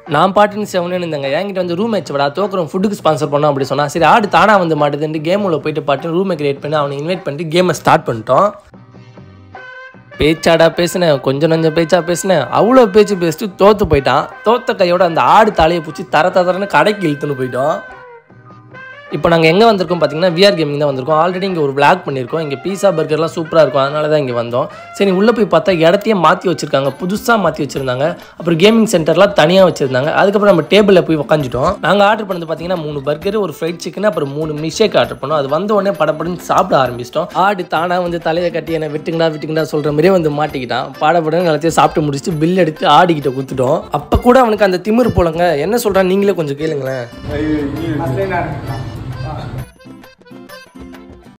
நான் பாட்டுன்னு செவனு இருந்தேங்க என்கிட்ட வந்து ரூம் மேட்ச் விடா தோக்குறோம் ஃபுட்டுக்கு ஸ்பான்சர் பண்ணோம் அப்படி சொன்னா சரி ஆடு தானா வந்து மாட்டுதுன்ட்டு கேம் உள்ள போயிட்டு பாட்டு ரூமை கிரியேட் பண்ணி அவனை இன்வைட் பண்ணிட்டு கேமை ஸ்டார்ட் பண்ணிட்டோம் பேச்சாடா பேசினேன் கொஞ்சம் நஞ்சம் பேச்சா பேசினேன் அவ்வளோ பேச்சு பேசிட்டு தோத்து போயிட்டான் தோத்த கையோட அந்த ஆடு தலையை பிடிச்சி தர தரன்னு கடைக்கு இழுத்துன்னு போயிட்டோம் இப்போ நாங்கள் எங்கே வந்திருக்கோம் பார்த்தீங்கன்னா விஆர் கேமிங் தான் வந்திருக்கோம் ஆல்ரெடி இங்கே ஒரு vlog பண்ணியிருக்கோம் இங்கே பீஸா பர்கர்லாம் சூப்பராக இருக்கும் அதனால தான் இங்கே வந்தோம் சரி உள்ளே போய் பார்த்தா இடத்தையே மாற்றி வச்சிருக்காங்க புதுசாக மாற்றி வச்சிருந்தாங்க அப்புறம் கேமிங் சென்டர்லாம் தனியாக வச்சிருந்தாங்க அதுக்கப்புறம் நம்ம டேபிளில் போய் உட்காந்துட்டோம் நாங்கள் ஆர்டர் பண்ணது பார்த்தீங்கன்னா மூணு பர்கர் ஒரு ஃப்ரைட் சிக்கன் அப்புறம் மூணு மிஷேக் ஆர்டர் பண்ணோம் அது வந்த உடனே படப்படன்னு சாப்பிட ஆரம்பிச்சிட்டோம் ஆடு தானாக வந்து தலையை கட்டி என்னை விட்டுங்கடா விட்டுங்கடா சொல்கிற மாதிரியே வந்து மாட்டிக்கிட்டான் பாடப்படன்னு எல்லாத்தையும் சாப்பிட்டு முடிச்சுட்டு பில் எடுத்து ஆடிக்கிட்ட கொடுத்துட்டோம் அப்போ கூட அவனுக்கு அந்த திமிரு போலங்க என்ன சொல்கிறான் நீங்களே கொஞ்சம் கேளுங்களேன் அதுல என்ன இருக்கு?